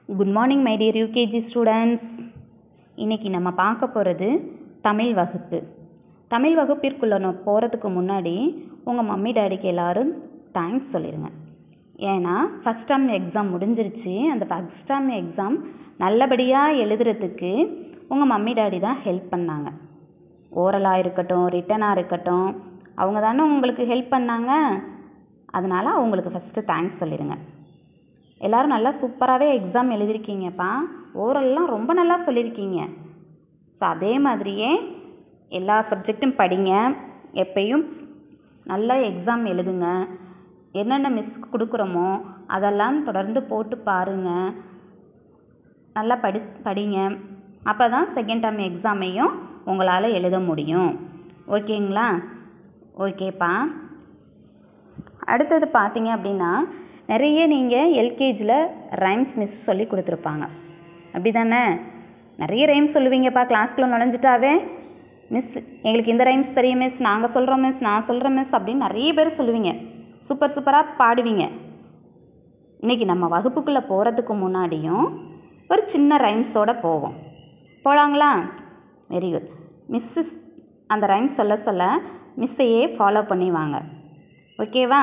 good morning my dear UKG students இன்னைக்கு நம்ம பார்க்க போகிறது தமிழ் வகுப்பு தமிழ் வகுப்பிற்குள்ள நான் போகிறதுக்கு முன்னாடி உங்கள் மம்மி டாடிக்கு எல்லாரும் தேங்க்ஸ் சொல்லிடுங்க ஏன்னா ஃபஸ்ட் டேர்ம் எக்ஸாம் முடிஞ்சிருச்சு அந்த ஃபஸ்ட் டேர்ம் எக்ஸாம் நல்லபடியாக எழுதுறதுக்கு உங்கள் மம்மி டாடி தான் ஹெல்ப் பண்ணாங்க ஓரலாக இருக்கட்டும் ரிட்டனாக இருக்கட்டும் அவங்க தானே உங்களுக்கு ஹெல்ப் பண்ணாங்க அதனால் அவங்களுக்கு ஃபஸ்ட்டு தேங்க்ஸ் சொல்லிடுங்க எல்லாரும் நல்லா சூப்பராகவே எக்ஸாம் எழுதிருக்கீங்கப்பா ஓரல்லாம் ரொம்ப நல்லா சொல்லியிருக்கீங்க ஸோ அதே மாதிரியே எல்லா சப்ஜெக்ட்டும் படிங்க எப்பயும் நல்லா எக்ஸாம் எழுதுங்க என்னென்ன மிஸ் கொடுக்குறோமோ அதெல்லாம் தொடர்ந்து போட்டு பாருங்க நல்லா படி படிங்க அப்போ தான் செகண்ட் டேர்ம் எக்ஸாமையும் உங்களால் எழுத முடியும் ஓகேங்களா ஓகேப்பா அடுத்தது பார்த்தீங்க அப்படின்னா நிறைய நீங்கள் எல்கேஜியில் ரைம்ஸ் மிஸ் சொல்லி கொடுத்துருப்பாங்க அப்படி தானே நிறைய ரைம்ஸ் சொல்லுவீங்கப்பா கிளாஸ்க்குள்ள நுழைஞ்சிட்டாவே மிஸ் எங்களுக்கு இந்த ரைம்ஸ் தெரியும் மிஸ் நாங்கள் சொல்கிறோம் மிஸ் நான் சொல்கிறேன் மிஸ் அப்படின்னு நிறைய பேர் சொல்லுவீங்க சூப்பர் சூப்பராக பாடுவீங்க இன்னைக்கு நம்ம வகுப்புக்குள்ளே போகிறதுக்கு முன்னாடியும் ஒரு சின்ன ரைம்ஸோட போவோம் போகலாங்களா வெரி குட் மிஸ்ஸு அந்த ரைம்ஸ் சொல்ல சொல்ல மிஸ்ஸையே ஃபாலோ பண்ணிவாங்க ஓகேவா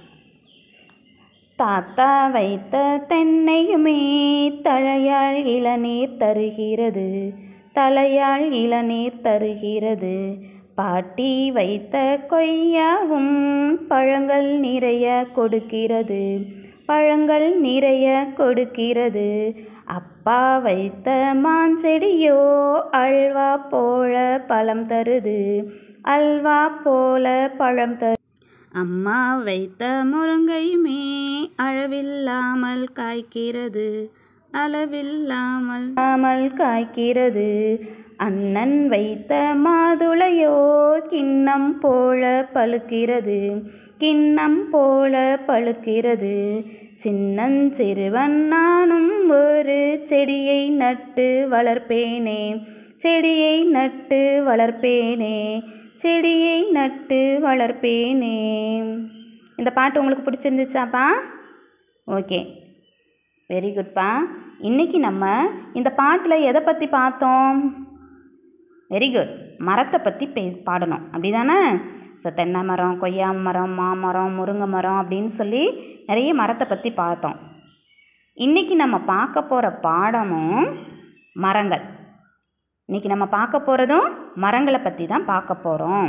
தாத்தா வைத்த தென்னையுமே தழையால் இளநீர் தருகிறது தலையால் இளநீர் தருகிறது பாட்டி வைத்த கொய்யாவும் பழங்கள் நிறைய கொடுக்கிறது பழங்கள் நிறைய கொடுக்கிறது அப்பா வைத்த மாஞ்செடியோ அல்வா போல பழம் தருது அல்வா போல பழம் தரு அம்மா வைத்த முருங்கையுமே அளவில்லாமல் காய்க்கிறது அளவில்லாமல் அமல் காய்க்கிறது அண்ணன் வைத்த மாதுளையோ கிண்ணம் போல பழுக்கிறது கிண்ணம் போல பழுக்கிறது சின்னஞ்சிறுவன் நானும் ஒரு செடியை நட்டு வளர்ப்பேனே செடியை நட்டு வளர்ப்பேனே செடியை நட்டு வளர்ப்பேனே இந்த பாட்டு உங்களுக்கு பிடிச்சிருந்துச்சாப்பா ஓகே வெரி குட்ப்பா இன்னைக்கு நம்ம இந்த பாட்டில் எதை பற்றி பார்த்தோம் வெரி குட் மரத்தை பற்றி பே பாடணும் அப்படி தானே ஸோ தென்னை மரம் கொய்யா மரம் மாமரம் முருங்கை மரம் அப்படின்னு சொல்லி நிறைய மரத்தை பற்றி பார்த்தோம் இன்னைக்கு நம்ம பார்க்க போகிற பாடமும் மரங்கள் இன்னைக்கு நம்ம பார்க்க போகிறதும் மரங்களை பற்றி தான் பார்க்க போகிறோம்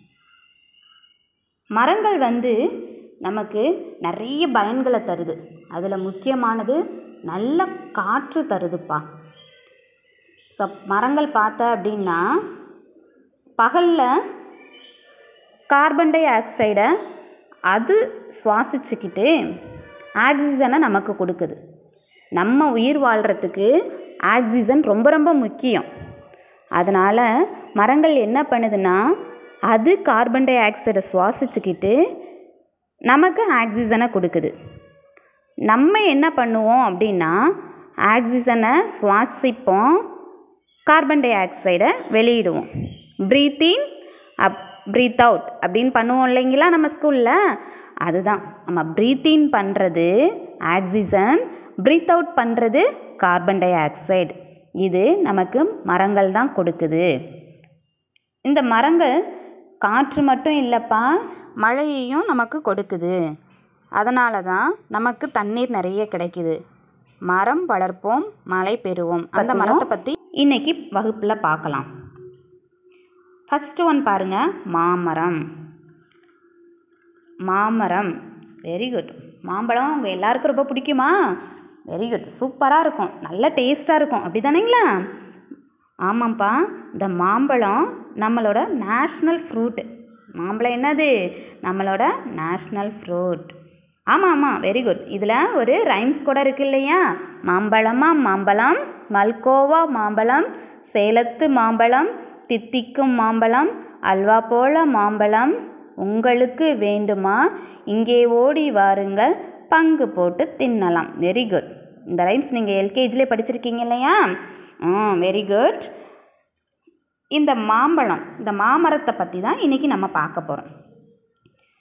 மரங்கள் வந்து நமக்கு நிறைய பயன்களை தருது அதில் முக்கியமானது நல்ல காற்று தருதுப்பா ஸோ மரங்கள் பார்த்த அப்படின்னா பகலில் கார்பன் டை ஆக்சைடை அது சுவாசிச்சுக்கிட்டு ஆக்சிஜனை நமக்கு கொடுக்குது நம்ம உயிர் வாழ்கிறதுக்கு ஆக்சிஜன் ரொம்ப ரொம்ப முக்கியம் அதனால் மரங்கள் என்ன பண்ணுதுன்னா அது கார்பன் டை ஆக்சைடை சுவாசிச்சுக்கிட்டு நமக்கு ஆக்சிஜனை கொடுக்குது நம்ம என்ன பண்ணுவோம் அப்படின்னா ஆக்சிஜனை சுவாசிப்போம் கார்பன் டை ஆக்சைடை வெளியிடுவோம் breathe in up breathe out அப்படின்னு பண்ணுவோம் இல்லைங்களா நம்ம ஸ்கூலில் அதுதான் நம்ம ப்ரீத் இன் பண்ணுறது ஆக்சிஜன் ப்ரீத் அவுட் பண்ணுறது கார்பன் டை ஆக்சைடு இது நமக்கு மரங்கள் தான் கொடுக்குது இந்த மரங்கள் காற்று மட்டும் இல்லைப்பா மழையையும் நமக்கு கொடுக்குது அதனால தான் நமக்கு தண்ணீர் நிறைய கிடைக்குது மரம் வளர்ப்போம் மழை பெறுவோம் அந்த மரத்தை பற்றி இன்னைக்கு வகுப்பில் பார்க்கலாம் ஃபஸ்ட்டு ஒன் பாருங்க மாமரம் மாமரம் வெரி குட் மாம்பழம் உங்கள் எல்லாருக்கும் ரொம்ப பிடிக்குமா வெரி குட் சூப்பராக இருக்கும் நல்ல டேஸ்ட்டாக இருக்கும் அப்படி தானேங்களா ஆமாம்ப்பா இந்த மாம்பழம் நம்மளோட நேஷ்னல் ஃப்ரூட்டு மாம்பழம் என்னது நம்மளோட நேஷ்னல் ஃப்ரூட் ஆமாம் ஆமாம் வெரி குட் இதில் ஒரு ரைம்ஸ் கூட இருக்கு இல்லையா மாம்பழமா மாம்பழம் மல்கோவா மாம்பழம் சேலத்து மாம்பழம் தித்திக்கும் மாம்பழம் அல்வா போல மாம்பழம் உங்களுக்கு வேண்டுமா இங்கே ஓடி வாருங்கள் பங்கு போட்டு தின்னலாம் வெரி குட் இந்த ரைம்ஸ் நீங்கள் எல்கேஜிலே படிச்சிருக்கீங்க இல்லையா ஆ வெரி குட் இந்த மாம்பழம் இந்த மாமரத்தை பற்றி தான் இன்றைக்கி நம்ம பார்க்க போகிறோம்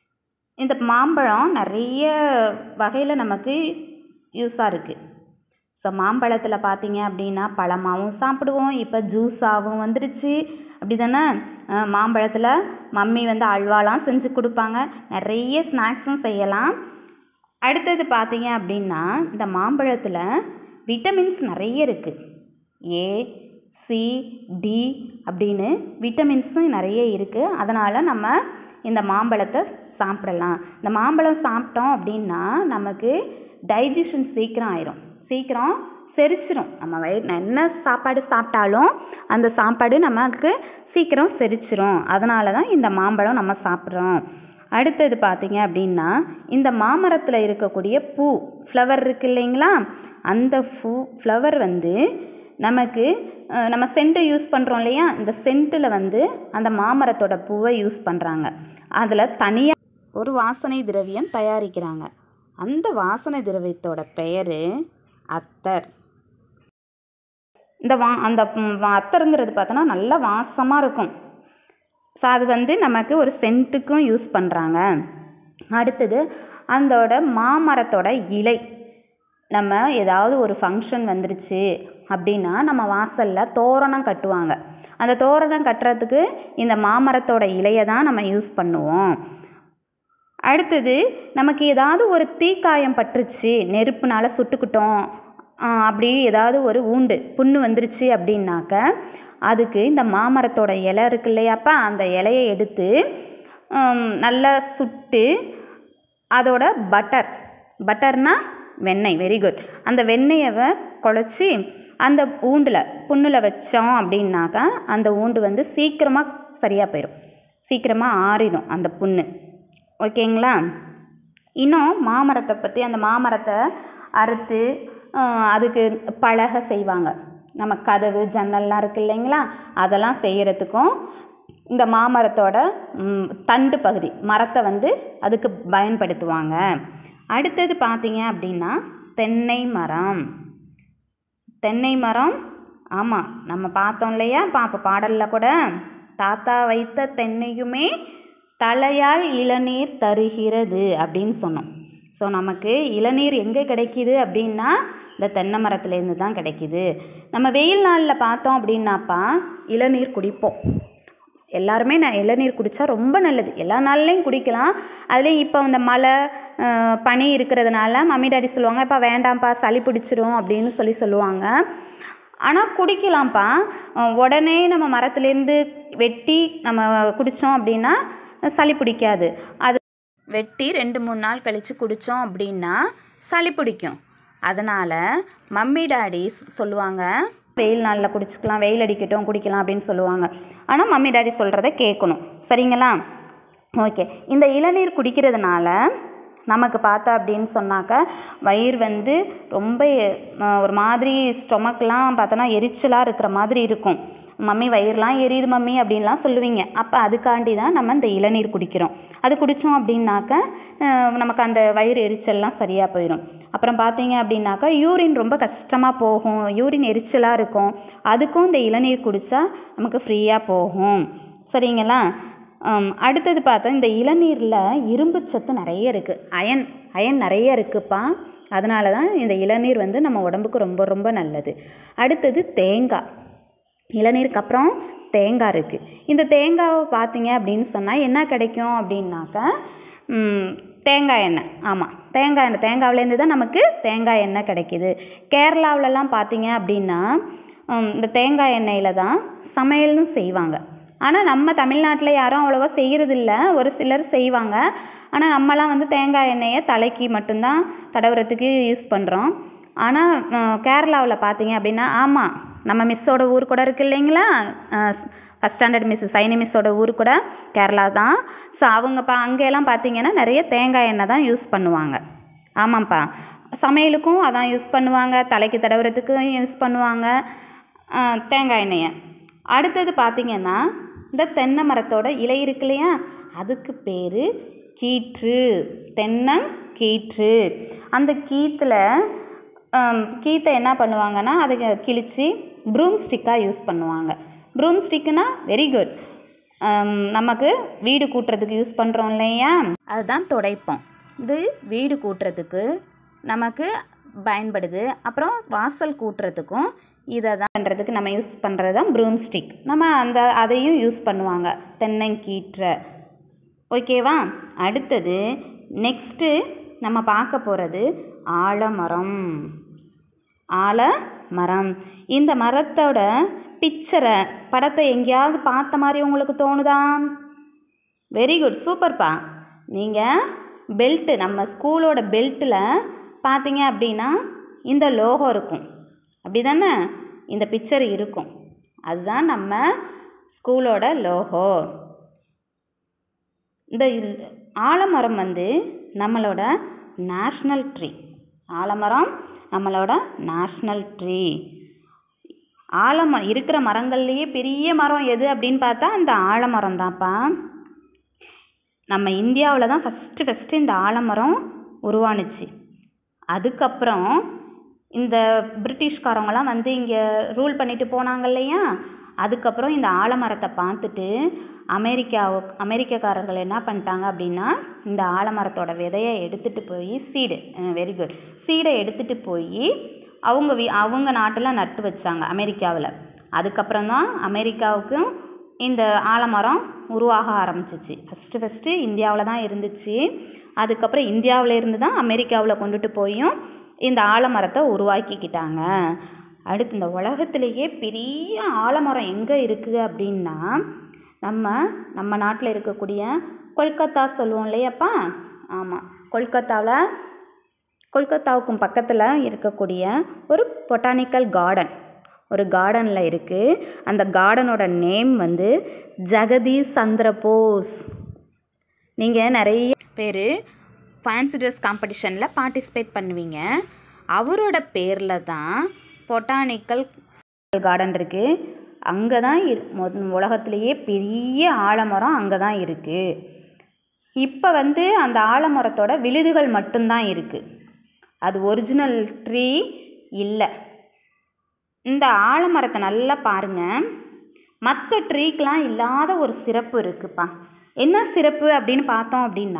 இந்த மாம்பழம் நிறைய வகையில் நமக்கு யூஸாக இருக்குது ஸோ மாம்பழத்தில் பார்த்தீங்க அப்படின்னா பழமாவும் சாப்பிடுவோம் இப்போ ஜூஸாகவும் வந்துருச்சு அப்படி தானே மாம்பழத்தில் மம்மி வந்து அல்வாலாம் செஞ்சு கொடுப்பாங்க நிறைய ஸ்நாக்ஸும் செய்யலாம் அடுத்தது பார்த்தீங்க அப்படின்னா இந்த மாம்பழத்தில் விட்டமின்ஸ் நிறைய இருக்குது ஏ சி டி அப்படின்னு விட்டமின்ஸும் நிறைய இருக்குது அதனால் நம்ம இந்த மாம்பழத்தை சாப்பிடலாம் இந்த மாம்பழம் சாப்பிட்டோம் அப்படின்னா நமக்கு டைஜஷன் சீக்கிரம் ஆயிரும் சீக்கிரம் செரிச்சிரும் நம்ம வயிறு என்ன சாப்பாடு சாப்பிட்டாலும் அந்த சாப்பாடு நமக்கு சீக்கிரம் செரிச்சிரும் அதனால தான் இந்த மாம்பழம் நம்ம சாப்பிட்றோம் அடுத்தது பார்த்தீங்க அப்படின்னா இந்த மாமரத்தில் இருக்கக்கூடிய பூ ஃப்ளவர் இருக்கு இல்லைங்களா அந்த பூ ஃப்ளவர் வந்து நமக்கு அஹ், நம்ம சென்ட்டு யூஸ் பண்ணுறோம் இல்லையா இந்த சென்ட்டில் வந்து அந்த மாமரத்தோட பூவை யூஸ் பண்ணுறாங்க அதில் தனியாக ஒரு வாசனை திரவியம் தயாரிக்கிறாங்க அந்த வாசனை திரவியத்தோட பெயர் அத்தர் இந்த வா அந்த ம், வா- அத்தருங்கிறது பார்த்தோன்னா நல்ல வாசமாக இருக்கும் ஸோ அது வந்து நமக்கு ஒரு சென்ட்டுக்கும் யூஸ் பண்ணுறாங்க அடுத்தது அதோட மாமரத்தோட இலை நம்ம ஏதாவது ஒரு ஃபங்க்ஷன் வந்துருச்சு அப்படின்னா நம்ம வாசலில் தோரணம் கட்டுவாங்க அந்த தோரணம் கட்டுறதுக்கு இந்த மாமரத்தோட இலையை தான் நம்ம யூஸ் பண்ணுவோம் அடுத்தது நமக்கு ஏதாவது ஒரு தீக்காயம் பட்டுருச்சு நெருப்புனால சுட்டுக்கிட்டோம் ஆ, அப்படி ஏதாவது ஒரு ஊண்டு புண்ணு வந்துருச்சு அப்படின்னாக்க அதுக்கு இந்த மாமரத்தோட இலை இருக்கு இல்லையாப்பா அந்த இலையை எடுத்து ம், நல்லா சுட்டு அதோட பட்டர் பட்டர்னா வெண்ணெய் வெரி குட் அந்த வெண்ணெயை குழச்சி அந்த ஊண்டில் புண்ணில் வச்சோம் அப்படின்னாக்கா அந்த ஊண்டு வந்து சீக்கிரமாக சரியாக போயிடும் சீக்கிரமாக ஆறிடும் அந்த புண்ணு ஓகேங்களா இன்னும் மாமரத்தை பற்றி அந்த மாமரத்தை அறுத்து ஆஹ், அதுக்கு பலகை செய்வாங்க நம்ம கதவு ஜன்னல்லாம் இருக்கு இல்லைங்களா அதெல்லாம் செய்யறதுக்கும் இந்த மாமரத்தோட ம், தண்டு பகுதி மரத்தை வந்து அதுக்கு பயன்படுத்துவாங்க அடுத்தது பார்த்தீங்க அப்படின்னா தென்னை மரம் தென்னை மரம் ஆமாம் நம்ம பார்த்தோம் இல்லையா பாப்ப பாடலில் கூட தாத்தா வைத்த தென்னையுமே தலையால் இளநீர் தருகிறது அப்படின்னு சொன்னோம் ஸோ நமக்கு இளநீர் எங்கே கிடைக்கிது அப்படின்னா இந்த தென்னை மரத்துலேருந்து தான் கிடைக்கிது நம்ம வெயில் நாளில் பார்த்தோம் அப்படின்னாப்பா இளநீர் குடிப்போம் எல்லாருமே நான் இளநீர் குடித்தா ரொம்ப நல்லது எல்லா நாள்லையும் குடிக்கலாம் அதுலேயும் இப்போ இந்த மழை அஹ், பனி இருக்கிறதுனால மம்மி டாடி சொல்லுவாங்க இப்போ வேண்டாம்ப்பா சளி பிடிச்சிரும் அப்படின்னு சொல்லி சொல்லுவாங்க ஆனால் குடிக்கலாம்ப்பா அஹ், உடனே நம்ம மரத்துலேருந்து வெட்டி நம்ம குடித்தோம் அப்படின்னா சளி பிடிக்காது அது வெட்டி ரெண்டு மூணு நாள் கழித்து குடித்தோம் அப்படின்னா சளி பிடிக்கும் அதனால் மம்மி டாடி சொல்லுவாங்க வெயில் நாளில் குடிச்சுக்கலாம் வெயில் அடிக்கட்டும் குடிக்கலாம் அப்படின்னு சொல்லுவாங்க ஆனால் மம்மி டாடி சொல்கிறத கேட்கணும் சரிங்களா ஓகே இந்த இளநீர் குடிக்கிறதுனால நமக்கு பார்த்தா அப்படின்னு சொன்னாக்க வயிறு வந்து ரொம்ப அஹ், ஒரு மாதிரி ஸ்டொமக்லாம் பார்த்தோன்னா எரிச்சலாக இருக்கிற மாதிரி இருக்கும் மம்மி வயிறுலாம் எரியுது மம்மி அப்படின்லாம் சொல்லுவீங்க அப்போ அதுக்காண்டி தான் நம்ம இந்த இளநீர் குடிக்கிறோம் அது குடித்தோம் அப்படின்னாக்க அஹ், நமக்கு அந்த வயிறு எரிச்சல்லாம் சரியாக போயிடும் அப்புறம் பார்த்தீங்க அப்படின்னாக்கா யூரின் ரொம்ப கஷ்டமாக போகும் யூரின் எரிச்சலாக இருக்கும் அதுக்கும் இந்த இளநீர் குடித்தா நமக்கு ஃப்ரீயாக போகும் சரிங்களா ஆம், அடுத்தது பார்த்தா இந்த இளநீரில் இரும்பு சத்து நிறைய இருக்குது அயன் அயன் நிறைய இருக்குப்பா அதனால தான் இந்த இளநீர் வந்து நம்ம உடம்புக்கு ரொம்ப ரொம்ப நல்லது அடுத்தது தேங்காய் இளநீருக்கு அப்புறம் தேங்காய் இருக்குது இந்த தேங்காவை பார்த்தீங்க அப்படின்னு சொன்னால் என்ன கிடைக்கும் அப்படின்னாக்கா ம், தேங்காய் எண்ணெய் ஆமாம் தேங்காய் எண்ணெய் தேங்காவிலேருந்து தான் நமக்கு தேங்காய் எண்ணெய் கிடைக்கிது கேரளாவிலலாம் பார்த்தீங்க அப்படின்னா ம், இந்த தேங்காய் எண்ணெயில் தான் சமையல்னு செய்வாங்க ஆனால் நம்ம தமிழ்நாட்டில் யாரும் அவ்வளோவா செய்கிறதில்ல ஒரு சிலர் செய்வாங்க ஆனால் நம்மலாம் வந்து தேங்காய் எண்ணெயை தலைக்கு மட்டும்தான் தடவுறதுக்கு யூஸ் பண்ணுறோம் ஆனால் கேரளாவில் பார்த்தீங்க அப்படின்னா ஆமாம் நம்ம மிஸ்ஸோட ஊர் கூட இருக்கு இல்லைங்களா ஃபஸ்ட் ஸ்டாண்டர்ட் மிஸ் சைனி மிஸ்ஸோட ஊர் கூட கேரளா தான் ஸோ அவங்க பா அங்கெல்லாம் பார்த்தீங்கன்னா நிறைய தேங்காய் எண்ணெய் தான் யூஸ் பண்ணுவாங்க ஆமாம்ப்பா சமையலுக்கும் அதான் யூஸ் பண்ணுவாங்க தலைக்கு தடவுறதுக்கும் யூஸ் பண்ணுவாங்க ஆ, தேங்காய் எண்ணெயை அடுத்தது பார்த்தீங்கன்னா இந்த தென்னை மரத்தோட இலை இருக்கு இல்லையா அதுக்கு பேர் கீற்று தென்னம் கீற்று அந்த கீத்தில் கீத்தை என்ன பண்ணுவாங்கன்னா அதை கிழிச்சு ப்ரூம் ஸ்டிக்காக யூஸ் பண்ணுவாங்க ப்ரூம் ஸ்டிக்குனா வெரி குட் நமக்கு வீடு கூட்டுறதுக்கு யூஸ் பண்ணுறோம் இல்லையா அதுதான் துடைப்பம் இது வீடு கூட்டுறதுக்கு நமக்கு பயன்படுது அப்புறம் வாசல் கூட்டுறதுக்கும் இதை தான் பண்ணுறதுக்கு நம்ம யூஸ் பண்ணுறது தான் ப்ரூம் ஸ்டிக் நம்ம அந்த அதையும் யூஸ் பண்ணுவாங்க தென்னங்கீற்றை ஓகேவா அடுத்தது நெக்ஸ்ட்டு நம்ம பார்க்க போகிறது ஆலமரம் ஆலமரம் இந்த மரத்தோட பிக்சரை படத்தை எங்கேயாவது பார்த்த மாதிரி உங்களுக்கு தோணுதா வெரி குட் சூப்பர்ப்பா நீங்கள் பெல்ட்டு நம்ம ஸ்கூலோட பெல்ட்டில் பார்த்தீங்க அப்படின்னா இந்த லோகோ இருக்கும் அப்படி தானே இந்த பிக்சர் இருக்கும் அதுதான் நம்ம ஸ்கூலோட லோகோ இந்த இல்- ஆலமரம் வந்து நம்மளோட நேஷ்னல் ட்ரீ ஆலமரம் நம்மளோட நேஷ்னல் ட்ரீ ஆலமரம் இருக்கிற மரங்கள்லேயே பெரிய மரம் எது அப்படின்னு பார்த்தா அந்த ஆலமரம் தான்ப்பா நம்ம இந்தியாவில் தான் ஃபஸ்ட்டு ஃபஸ்ட்டு இந்த ஆலமரம் உருவானுச்சு அதுக்கப்புறம் இந்த பிரிட்டிஷ்காரவங்கலாம் வந்து இங்கே ரூல் பண்ணிட்டு போனாங்க இல்லையா அதுக்கப்புறம் இந்த ஆலமரத்தை பார்த்துட்டு அமெரிக்காவு அமெரிக்கக்காரர்கள் என்ன பண்ணிட்டாங்க அப்படின்னா இந்த ஆலமரத்தோட விதையை எடுத்துகிட்டு போய் சீடு வெரி குட் சீடை எடுத்துகிட்டு போய் அவங்க வீ அவங்க நாட்டில் நட்டு வச்சாங்க அமெரிக்காவில் அதுக்கப்புறம் தான் அமெரிக்காவுக்கும் இந்த ஆலமரம் உருவாக ஆரம்பிச்சிச்சு ஃபஸ்ட்டு ஃபஸ்ட்டு இந்தியாவில் தான் இருந்துச்சு அதுக்கப்புறம் இந்தியாவில் இருந்து தான் அமெரிக்காவில் கொண்டுட்டு போயும் இந்த ஆலமரத்தை உருவாக்கிக்கிட்டாங்க அடுத்து இந்த உலகத்திலேயே பெரிய ஆலமரம் எங்கே இருக்குது அப்படின்னா நம்ம நம்ம நாட்டில் இருக்கக்கூடிய கொல்கத்தா சொல்லுவோம் இல்லையாப்பா ஆமாம் கொல்கத்தாவில் கொல்கத்தாவுக்கும் பக்கத்தில் இருக்கக்கூடிய ஒரு பொட்டானிக்கல் கார்டன் ஒரு கார்டனில் இருக்குது அந்த கார்டனோட நேம் வந்து ஜெகதீஷ் சந்திர போஸ் நீங்கள் நிறைய பேர் ஃபேன்சி ட்ரெஸ் காம்படிஷனில் பார்ட்டிசிபேட் பண்ணுவீங்க அவரோட பேரில் தான் பொட்டானிக்கல் கார்டன் இருக்குது அங்கே தான் இரு மொ- உலகத்திலேயே பெரிய ஆலமரம் அங்கே தான் இருக்குது இப்போ வந்து அந்த ஆலமரத்தோட விழுதுகள் மட்டும்தான் இருக்குது அது ஒரிஜினல் ட்ரீ இல்லை இந்த ஆலமரத்தை நல்லா பாருங்க மற்ற ட்ரீக்கெலாம் இல்லாத ஒரு சிறப்பு இருக்குப்பா என்ன சிறப்பு அப்படின்னு பார்த்தோம் அப்படின்னா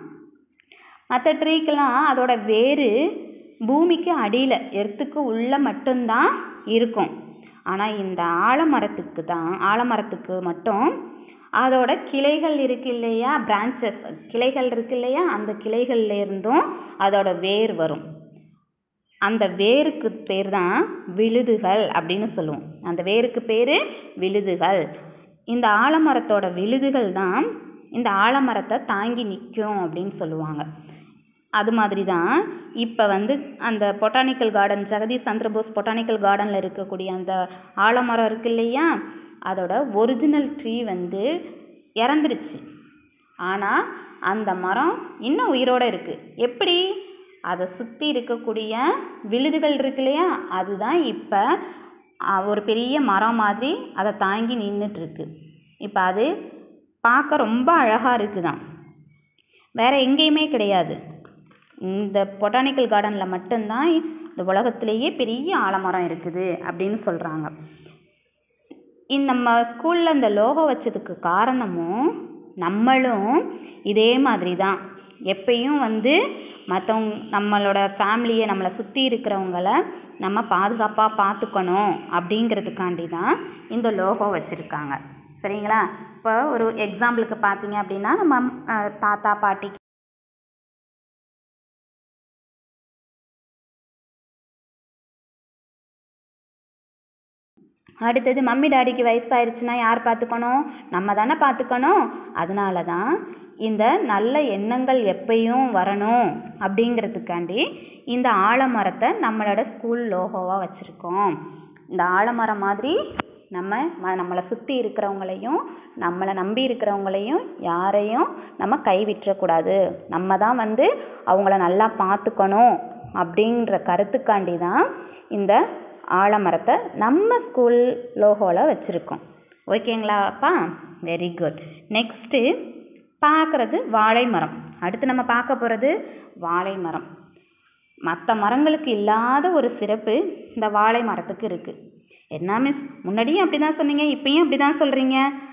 மற்ற ட்ரீக்கெல்லாம் அதோட வேர் பூமிக்கு அடியில் எர்த்துக்கு உள்ள மட்டும்தான் இருக்கும் ஆனால் இந்த ஆலமரத்துக்கு தான் ஆலமரத்துக்கு மட்டும் அதோட கிளைகள் இருக்கு இல்லையா பிரான்ச்சஸ் கிளைகள் இருக்கு இல்லையா அந்த கிளைகள்ல இருந்தும் அதோட வேர் வரும் அந்த வேருக்கு பேர் தான் விழுதுகள் அப்படின்னு சொல்லுவோம் அந்த வேருக்கு பேர் விழுதுகள் இந்த ஆலமரத்தோட விழுதுகள் தான் இந்த ஆலமரத்தை தாங்கி நிற்கும் அப்படின்னு சொல்லுவாங்க அது மாதிரி தான் இப்போ வந்து அந்த botanical garden Jagadish Chandrabose botanical கார்டனில் இருக்கக்கூடிய அந்த ஆலமரம் இருக்கு இல்லையா அதோட ஒரிஜினல் ட்ரீ வந்து இறந்துருச்சு ஆனால் அந்த மரம் இன்னும் உயிரோடு இருக்குது எப்படி அதை சுற்றி இருக்கக்கூடிய விழுதுகள் இருக்கு இல்லையா அதுதான் இப்போ ஒரு பெரிய மரம் மாதிரி அதை தாங்கி நின்றுட்டுருக்கு இப்போ அது பார்க்க ரொம்ப அழகாக இருக்குதாம் வேற எங்கேயுமே கிடையாது இந்த பொட்டானிக்கல் கார்டனில் மட்டும்தான் இந்த உலகத்திலேயே பெரிய ஆலமரம் இருக்குது அப்படின்னு சொல்கிறாங்க இந்த நம்ம ஸ்கூலில் இந்த லோகோ வச்சதுக்கு காரணமும் நம்மளும் இதே மாதிரி தான் எப்பயும் வந்து மற்றவங்க நம்மளோட ஃபேமிலியை நம்மளை சுற்றி இருக்கிறவங்கள நம்ம பாதுகாப்பாக பார்த்துக்கணும் அப்படிங்கிறதுக்காண்டி தான் இந்த லோகோ வச்சுருக்காங்க சரிங்களா இப்போ ஒரு எக்ஸாம்பிளுக்கு பார்த்தீங்க அப்படின்னா நம்ம அஹ், தாத்தா பாட்டி அடுத்தது மம்மி டாடிக்கு வயசாயிருச்சுன்னா யார் பார்த்துக்கணும் நம்ம தானே பார்த்துக்கணும் அதனால தான் இந்த நல்ல எண்ணங்கள் எப்பயும் வரணும் அப்படிங்கிறதுக்காண்டி இந்த ஆலமரத்தை நம்மளோட ஸ்கூல் லோகோவாக வச்சுருக்கோம் இந்த ஆலமரம் மாதிரி நம்ம ம- நம்மளை சுற்றி இருக்கிறவங்களையும் நம்மளை நம்பி இருக்கிறவங்களையும் யாரையும் நம்ம கை விட்டுறக்கூடாது நம்ம தான் வந்து அவங்கள நல்லா பார்த்துக்கணும் அப்படின்ற கருத்துக்காண்டி தான் இந்த ஆலமரத்தை நம்ம ஸ்கூல் லோகோவில் வச்சுருக்கோம் ஓகேங்களாப்பா வெரி குட் நெக்ஸ்ட்டு பார்க்குறது வாழை மரம் அடுத்து நம்ம பார்க்க போகிறது வாழை மரம் மற்ற மரங்களுக்கு இல்லாத ஒரு சிறப்பு இந்த வாழை மரத்துக்கு இருக்குது என்ன மிஸ் முன்னாடியும் அப்படி தான் சொன்னீங்க இப்பயும் அப்படி தான் சொல்கிறீங்க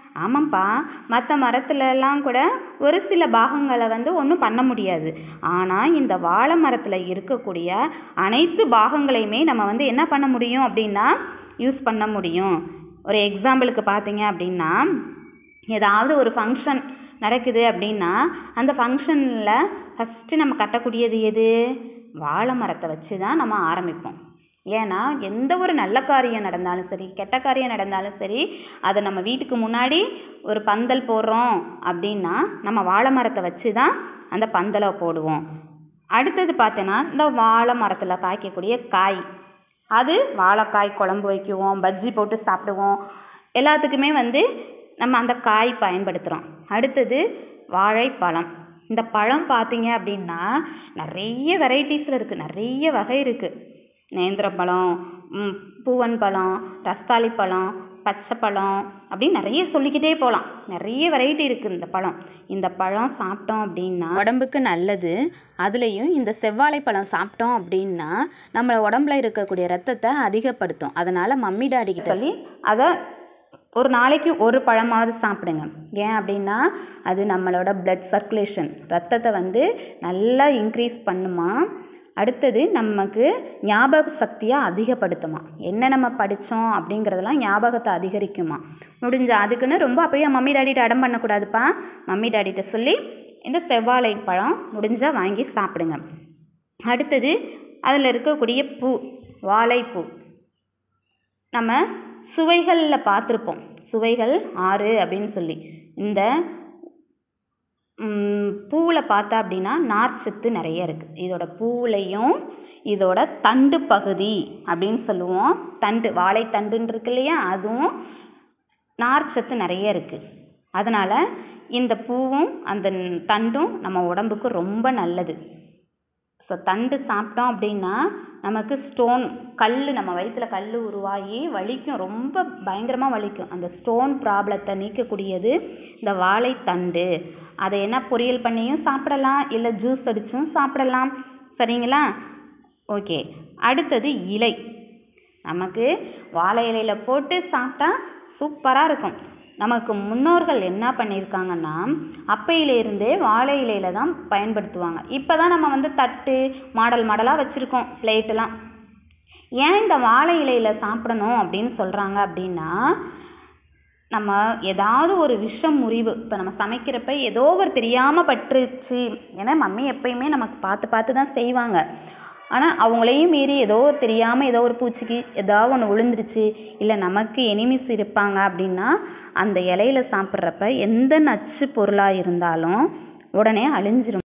ஆமாம்ப்பா மற்ற மரத்துலலாம் கூட ஒரு சில பாகங்களை வந்து ஒன்றும் பண்ண முடியாது ஆனால் இந்த வாழை மரத்தில் இருக்கக்கூடிய அனைத்து பாகங்களையுமே நம்ம வந்து என்ன பண்ண முடியும் அப்படின்னா யூஸ் பண்ண முடியும் ஒரு எக்ஸாம்பிளுக்கு பார்த்தீங்க அப்படின்னா ஏதாவது ஒரு ஃபங்க்ஷன் நடக்குது அப்படின்னா அந்த ஃபங்க்ஷனில் ஃபஸ்ட்டு நம்ம கட்டக்கூடியது எது வாழை மரத்தை வச்சு தான் நம்ம ஆரம்பிப்போம் ஏன்னா எந்த ஒரு நல்ல காரியம் நடந்தாலும் சரி கெட்ட காரியம் நடந்தாலும் சரி அதை நம்ம வீட்டுக்கு முன்னாடி ஒரு பந்தல் போடுறோம் அப்படின்னா நம்ம வாழை மரத்தை வச்சு தான் அந்த பந்தலை போடுவோம் அடுத்தது பார்த்தோன்னா இந்த வாழை மரத்தில் காய்க்கக்கூடிய காய் அது வாழைக்காய் குழம்பு வைக்குவோம் பஜ்ஜி போட்டு சாப்பிடுவோம் எல்லாத்துக்குமே வந்து நம்ம அந்த காய் பயன்படுத்துகிறோம் அடுத்தது வாழைப்பழம் இந்த பழம் பார்த்தீங்க அப்படின்னா நிறைய வெரைட்டிஸில் இருக்குது நிறைய வகை இருக்குது நேந்திரப்பழம் ம், பூவன் பழம் ரஸ்தாளி பழம் பச்சை பழம் அப்படின்னு நிறைய சொல்லிக்கிட்டே போகலாம் நிறைய வெரைட்டி இருக்குது இந்த பழம் இந்த பழம் சாப்பிட்டோம் அப்படின்னா உடம்புக்கு நல்லது அதுலேயும் இந்த செவ்வாழைப்பழம் சாப்பிட்டோம் அப்படின்னா நம்ம உடம்புல இருக்கக்கூடிய ரத்தத்தை அதிகப்படுத்தும் அதனால் மம்மி டாடி கிட்ட சொல்லி அதை ஒரு நாளைக்கு ஒரு பழமாவது சாப்பிடுங்க ஏன் அப்படின்னா அது நம்மளோட blood சர்க்குலேஷன் ரத்தத்தை வந்து நல்லா இன்க்ரீஸ் பண்ணுமா அடுத்தது நமக்கு ஞாபக சக்தியை அதிகப்படுத்துமா என்ன நம்ம படித்தோம் அப்படிங்கிறதெல்லாம் ஞாபகத்தை அதிகரிக்குமா முடிஞ்ச அதுக்குன்னு ரொம்ப அப்பயே மம்மி டாடிட்ட அடம் பண்ணக்கூடாதுப்பா மம்மி டாடிட்ட சொல்லி இந்த செவ்வாழை பழம் முடிஞ்சால் வாங்கி சாப்பிடுங்க அடுத்தது அதில் இருக்கக்கூடிய பூ வாழைப்பூ நம்ம சுவைகளில் பார்த்துருப்போம் சுவைகள் ஆறு அப்படின்னு சொல்லி இந்த பூவில் பார்த்தா அப்படின்னா நார்ச்சத்து நிறைய இருக்குது இதோட பூவுலையும் இதோட தண்டு பகுதி அப்படின்னு சொல்லுவோம் தண்டு வாழைத்தண்டுன்னு இருக்கு இல்லையா அதுவும் நார்ச்சத்து நிறைய இருக்குது அதனால் இந்த பூவும் அந்த தண்டும் நம்ம உடம்புக்கு ரொம்ப நல்லது ஸோ தண்டு சாப்பிட்டோம் அப்படின்னா நமக்கு ஸ்டோன் கல் நம்ம வயிற்றுல கல் உருவாகி வலிக்கும் ரொம்ப பயங்கரமாக வலிக்கும் அந்த ஸ்டோன் ப்ராப்ளத்தை நீக்கக்கூடியது இந்த வாழைத்தண்டு அதை என்ன பொரியல் பண்ணியும் சாப்பிடலாம் இல்லை ஜூஸ் அடிச்சும் சாப்பிடலாம் சரிங்களா ஓகே அடுத்தது இலை நமக்கு வாழை இலையில போட்டு சாப்பிட்டா சூப்பராக இருக்கும் நமக்கு முன்னோர்கள் என்ன பண்ணியிருக்காங்கன்னா அப்பையிலேருந்தே வாழை இலையில தான் பயன்படுத்துவாங்க இப்போ தான் நம்ம வந்து தட்டு மாடல் மாடலாக வச்சுருக்கோம் பிளேட்டெல்லாம் ஏன் இந்த வாழை இலையில சாப்பிடணும் அப்படின்னு சொல்கிறாங்க அப்படின்னா நம்ம ஏதாவது ஒரு விஷம் முறிவு இப்போ நம்ம சமைக்கிறப்ப ஏதோ ஒரு தெரியாமல் பட்டுருச்சு ஏன்னா மம்மி எப்பயுமே நமக்கு பார்த்து பார்த்து தான் செய்வாங்க ஆனால் அவங்களையும் மீறி ஏதோ தெரியாமல் ஏதோ ஒரு பூச்சிக்கு ஏதாவது ஒன்று விழுந்துருச்சு இல்லை நமக்கு எனிமிஸ் இருப்பாங்க அப்படின்னா அந்த இலையில சாப்பிட்றப்ப எந்த நச்சு பொருளாக இருந்தாலும் உடனே அழிஞ்சிரும்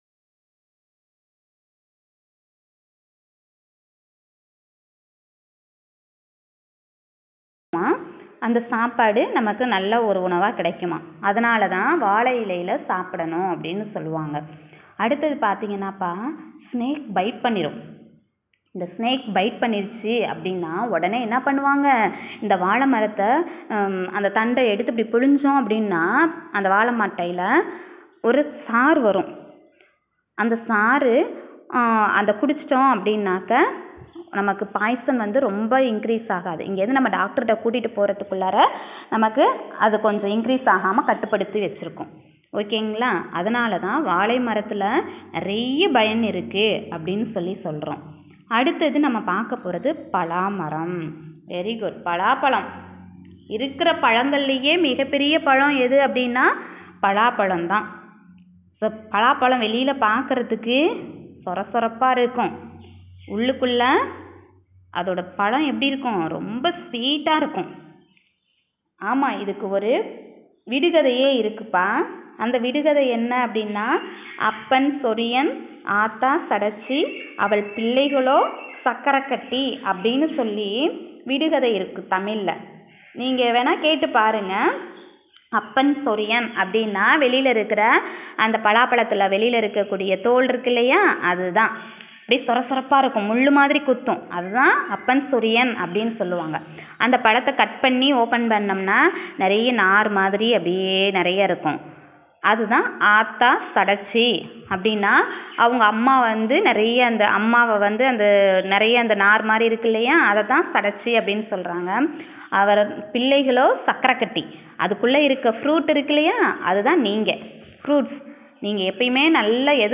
அந்த சாப்பாடு நமக்கு நல்ல ஒரு உணவாக கிடைக்குமா அதனால தான் வாழை இலையில சாப்பிடணும் அப்படின்னு சொல்லுவாங்க அடுத்தது பார்த்தீங்கன்னாப்பா ஸ்னேக் பைட் பண்ணிடும் இந்த ஸ்னேக் பைட் பண்ணிருச்சு அப்படின்னா உடனே என்ன பண்ணுவாங்க இந்த வாழை மரத்தை ஹம், அந்த தண்டை எடுத்து இப்படி புழிஞ்சோம் அப்படின்னா அந்த வாழை மட்டையில் ஒரு சாறு வரும் அந்த சாறு ஆஹ், அந்த குடிச்சிட்டோம் அப்படின்னாக்க நமக்கு பாய்சன் வந்து ரொம்ப இன்க்ரீஸ் ஆகாது இங்கேருந்து நம்ம டாக்டர்கிட்ட கூட்டிகிட்டு போகிறதுக்குள்ளார நமக்கு அது கொஞ்சம் இன்க்ரீஸ் ஆகாமல் கட்டுப்படுத்தி வச்சுருக்கோம் ஓகேங்களா அதனால தான் வாழை மரத்தில் நிறைய பயன் இருக்குது அப்படின்னு சொல்லி சொல்கிறோம் அடுத்தது நம்ம பார்க்க போகிறது பலாமரம் வெரி குட் பலாப்பழம் இருக்கிற பழங்கள்லேயே மிகப்பெரிய பழம் எது அப்படின்னா பலாப்பழம் தான் ஸோ பலாப்பழம் வெளியில் பார்க்கறதுக்கு சொர சொரப்பாக இருக்கும் உள்ளுக்குள்ள அதோட பழம் எப்படி இருக்கும் ரொம்ப ஸ்வீட்டாக இருக்கும் ஆமாம் இதுக்கு ஒரு விடுகதையே இருக்குப்பா அந்த விடுகதை என்ன அப்படின்னா அப்பன் சொரியன் ஆத்தா சடச்சி அவள் பிள்ளைகளோ சக்கரை கட்டி அப்படின்னு சொல்லி விடுகதை இருக்கு தமிழில் நீங்கள் வேணால் கேட்டு பாருங்க அப்பன் சொரியன் அப்படின்னா வெளியில் இருக்கிற அந்த பலாப்பழத்தில் வெளியில் இருக்கக்கூடிய தோல் இருக்கு இல்லையா அதுதான் அப்படியே சொர சொரப்பாக இருக்கும் முள்ளு மாதிரி குத்தும் அதுதான் அப்பன் சொரியன் அப்படின்னு சொல்லுவாங்க அந்த பழத்தை கட் பண்ணி ஓப்பன் பண்ணோம்னா நிறைய நார் மாதிரி அப்படியே நிறைய இருக்கும் அதுதான் ஆத்தா சடச்சி அப்படின்னா அவங்க அம்மா வந்து நிறைய அந்த அம்மாவை வந்து அந்த நிறைய அந்த நார் மாதிரி இருக்கு இல்லையா அதை தான் சடச்சி அப்படின்னு சொல்கிறாங்க அவர் பிள்ளைகளோ சக்கரைக்கட்டி அதுக்குள்ளே இருக்க ஃப்ரூட் இருக்கு இல்லையா அதுதான் நீங்கள் ஃப்ரூட்ஸ் நீங்கள் எப்பயுமே நல்ல எது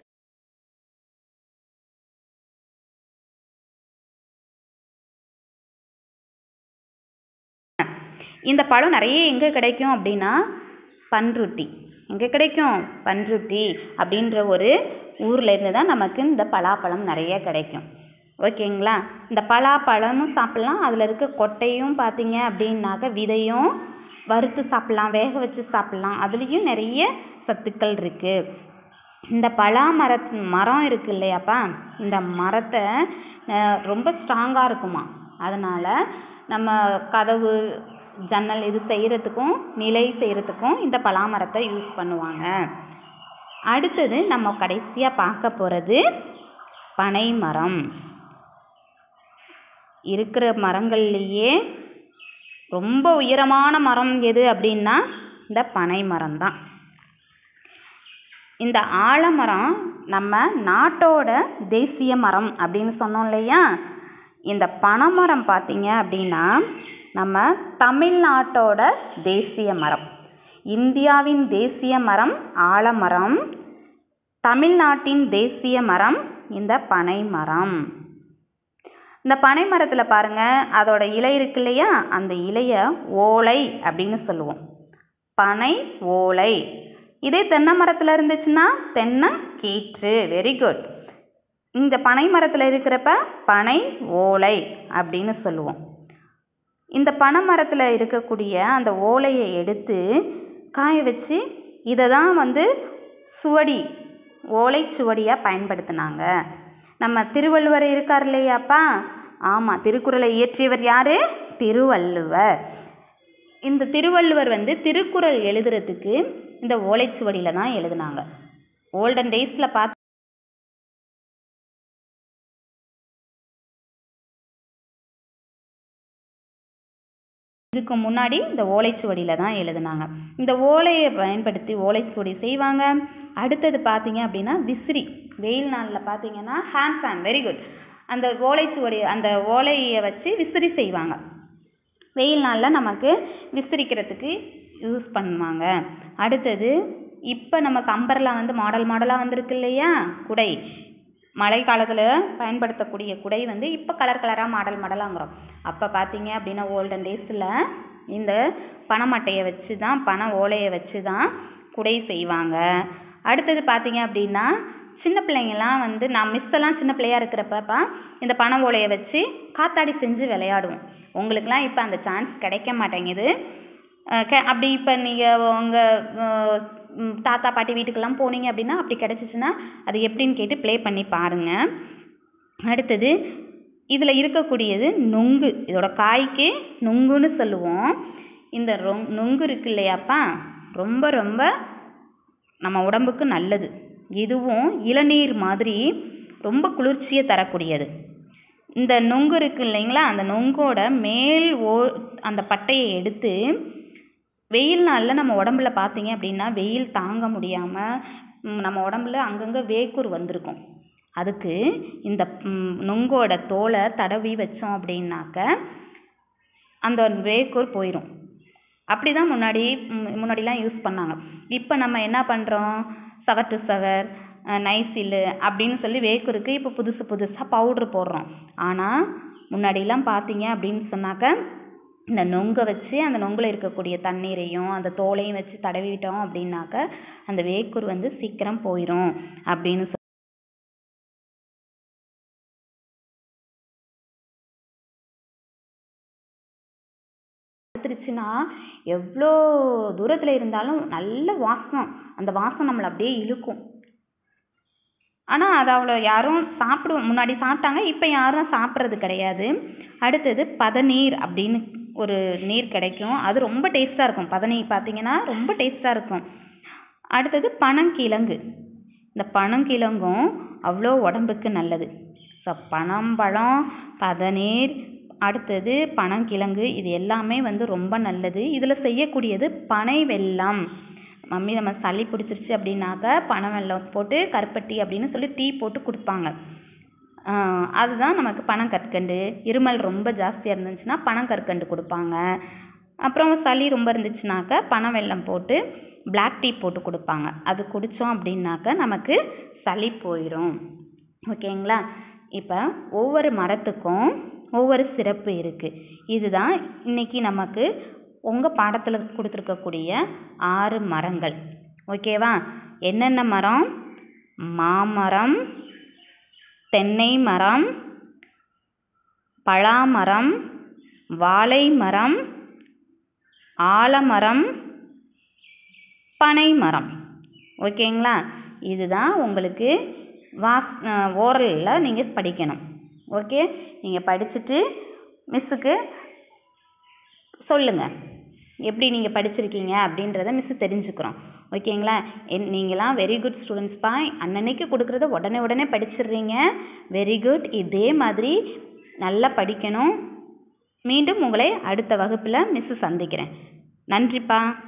இந்த பழம் நிறைய எங்கே கிடைக்கும் அப்படின்னா பன்ருட்டி எங்கே கிடைக்கும் பன்ருட்டி அப்படின்ற ஒரு ஊரில் இருந்து தான் நமக்கு இந்த பலாப்பழம் நிறைய கிடைக்கும் ஓகேங்களா இந்த பலாப்பழமும் சாப்பிட்லாம் அதில் இருக்க கொட்டையும் பார்த்தீங்க அப்படின்னாக்க விதையும் வறுத்து சாப்பிட்லாம் வேக வச்சு சாப்பிட்லாம் அதுலேயும் நிறைய சத்துக்கள் இருக்குது இந்த பலா மர மரம் இருக்கு இல்லையாப்பா இந்த மரத்தை அஹ், ரொம்ப ஸ்ட்ராங்காக இருக்குமா அதனால் நம்ம கதவு ஜன்னல் இது செய்கிறதுக்கும் நிலை செய்கிறதுக்கும் இந்த பலாமரத்தை யூஸ் பண்ணுவாங்க அடுத்தது நம்ம கடைசியாக பார்க்க போகிறது பனை மரம் இருக்கிற மரங்கள்லேயே ரொம்ப உயரமான மரம் எது அப்படின்னா இந்த பனை மரம் தான் இந்த ஆலமரம் நம்ம நாட்டோட தேசிய மரம் அப்படின்னு சொன்னோம் இல்லையா இந்த பனைமரம் பார்த்தீங்க அப்படின்னா நம்ம தமிழ்நாட்டோட தேசிய மரம் இந்தியாவின் தேசிய மரம் ஆலமரம் தமிழ்நாட்டின் தேசிய மரம் இந்த பனை மரம் இந்த பனை மரத்தில் பாருங்க அதோட இலை இருக்கு இல்லையா அந்த இலைய ஓலை அப்படின்னு சொல்லுவோம் பனை ஓலை இதே தென்னை மரத்தில் இருந்துச்சுன்னா தென்னை கீற்று வெரி குட் இந்த பனை மரத்தில் இருக்கிறப்ப பனை ஓலை அப்படின்னு சொல்லுவோம் இந்த பனை மரத்தில் இருக்கக்கூடிய அந்த ஓலையை எடுத்து காய வச்சு இதை தான் வந்து சுவடி ஓலை சுவடியாக பயன்படுத்தினாங்க நம்ம திருவள்ளுவர் இருக்கார் இல்லையாப்பா ஆமாம் திருக்குறளை இயற்றியவர் யாரு திருவள்ளுவர் இந்த திருவள்ளுவர் வந்து திருக்குறள் எழுதுறதுக்கு இந்த ஓலைச்சுவடியில் தான் எழுதுனாங்க ஓல்டன் டேஸில் பார்த்து இதுக்கு முன்னாடி இந்த ஓலைச்சுவடியில் தான் எழுதுனாங்க இந்த ஓலையை பயன்படுத்தி ஓலைச்சுவடி செய்வாங்க அடுத்தது பார்த்தீங்க அப்படின்னா விசிறி வெயில் நாளில் பார்த்தீங்கன்னா ஹேண்ட் ஃபேன் வெரி குட் அந்த ஓலைச்சுவடி அந்த ஓலையை வச்சு விசிறி செய்வாங்க வெயில் நாளில் நமக்கு விசிறிக்கிறதுக்கு யூஸ் பண்ணுவாங்க அடுத்தது இப்போ நமக்கு அம்பர்லா வந்து மாடல் மாடலாக வந்திருக்கு இல்லையா குடை மழை காலத்தில் பயன்படுத்தக்கூடிய குடை வந்து இப்போ கலர் கலராக மாடல் மாடலாங்கிறோம் அப்போ பார்த்தீங்க அப்படின்னா ஓல்டன் டேஸில் இந்த பனைமட்டையை வச்சு தான் பனை ஓலையை வச்சு தான் குடை செய்வாங்க அடுத்தது பார்த்தீங்க அப்படின்னா சின்ன பிள்ளைங்கலாம் வந்து நான் மிஸ்ஸெல்லாம் சின்ன பிள்ளையா இருக்கிறப்பப்பா இந்த பனை ஓலையை வச்சு காத்தாடி செஞ்சு விளையாடுவோம் உங்களுக்குலாம் இப்போ அந்த சான்ஸ் கிடைக்க மாட்டேங்குது அஹ் கெ- அப்படி இப்போ நீங்கள் உங்கள் தாத்தா பாட்டி வீட்டுக்கெல்லாம் போனீங்க அப்படின்னா அப்படி கிடச்சிச்சின்னா அது எப்படின்னு கேட்டு ப்ளே பண்ணி பாருங்கள் அடுத்தது இதில் இருக்கக்கூடியது நொங்கு இதோட காய்க்கு நொங்குன்னு சொல்லுவோம் இந்த ரொங் நொங்கு இருக்கு இல்லையாப்பா ரொம்ப ரொம்ப நம்ம உடம்புக்கு நல்லது இதுவும் இளநீர் மாதிரி ரொம்ப குளிர்ச்சியை தரக்கூடியது இந்த நொங்கு இருக்கு இல்லைங்களா அந்த நொங்கோட மேல் ஓ அந்த பட்டையை எடுத்து வெயில் நாளில் நம்ம உடம்புல பார்த்தீங்க அப்படின்னா வெயில் தாங்க முடியாமல் நம்ம உடம்புல அங்கங்கே வேக்கூர் வந்திருக்கும் அதுக்கு இந்த ம், நொங்கோட தோலை தடவி வச்சோம் அப்படின்னாக்க அந்த வேக்கூர் போயிடும் அப்படி தான் முன்னாடி ம், முன்னாடிலாம் யூஸ் பண்ணாங்க இப்போ நம்ம என்ன பண்ணுறோம் சவர் டு சவர் நைசில் அப்படின்னு சொல்லி வேக்கூருக்கு இப்போ புதுசு புதுசாக பவுட்ரு போடுறோம் ஆனால் முன்னாடிலாம் பார்த்தீங்க அப்படின்னு சொன்னாக்க இந்த நொங்கை வச்சு அந்த நொங்கில் இருக்கக்கூடிய தண்ணீரையும் அந்த தோலையும் வச்சு தடவிட்டோம் அப்படின்னாக்க அந்த வேக்கூர் வந்து சீக்கிரம் போயிடும் அப்படின்னு சொல்லி எடுத்துருச்சுன்னா எவ்வளோ தூரத்தில் இருந்தாலும் நல்ல வாசம் அந்த வாசம் நம்மளை அப்படியே இழுக்கும் ஆனால் அது அவ்வளோ யாரும் சாப்பிடுவோம் முன்னாடி சாப்பிட்டாங்க இப்போ யாரும் சாப்பிட்றது கிடையாது அடுத்தது பதநீர் அப்படின்னு ஒரு நீர் கிடைக்கும் அது ரொம்ப டேஸ்ட்டாக இருக்கும் பதநீர் பார்த்தீங்கன்னா ரொம்ப டேஸ்ட்டாக இருக்கும் அடுத்தது பனங்கிழங்கு இந்த பனங்கிழங்கும் அவ்வளோ உடம்புக்கு நல்லது ஸோ பனம்பழம் பதநீர் அடுத்தது பனங்கிழங்கு இது எல்லாமே வந்து ரொம்ப நல்லது இதில் செய்யக்கூடியது பனை வெல்லம் மம்மி நம்ம சளி பிடிச்சிருச்சு அப்படின்னாக்க பனை வெல்லம் போட்டு கருப்பட்டி அப்படின்னு சொல்லி டீ போட்டு கொடுப்பாங்க ஆஹ் அதுதான் நமக்கு பனங்கற்கண்டு இருமல் ரொம்ப ஜாஸ்தியாக இருந்துச்சுன்னா பனங்கற்கண்டு கொடுப்பாங்க அப்புறம் சளி ரொம்ப இருந்துச்சுனாக்க பனை வெல்லம் போட்டு பிளாக் டீ போட்டு கொடுப்பாங்க அது குடித்தோம் அப்படின்னாக்க நமக்கு சளி போயிடும் ஓகேங்களா இப்போ ஒவ்வொரு மரத்துக்கும் ஒவ்வொரு சிறப்பு இருக்குது இதுதான் இன்னைக்கு நமக்கு உங்கள் பாடத்தில் கொடுத்துருக்கக்கூடிய ஆறு மரங்கள் ஓகேவா என்னென்ன மரம் மாமரம் தென்னை மரம் பலாமரம் வாழை மரம் ஆலமரம் பனை மரம் ஓகேங்களா இதுதான் உங்களுக்கு வாஸ் ஓரலில் நீங்கள் படிக்கணும் ஓகே நீங்கள் படிச்சுட்டு மிஸ்ஸுக்கு சொல்லுங்கள் எப்படி நீங்கள் படிச்சிருக்கீங்க அப்படின்றத மிஸ்ஸு தெரிஞ்சுக்கிறோம் ஓகேங்களா என் நீங்களாம் வெரி குட் ஸ்டூடெண்ட்ஸ்ப்பா அன்னன்னைக்கு கொடுக்குறத உடனே உடனே படிச்சிடுறீங்க வெரி குட் இதே மாதிரி நல்லா படிக்கணும் மீண்டும் உங்களை அடுத்த வகுப்பில் மிஸ்ஸு சந்திக்கிறேன் நன்றிப்பா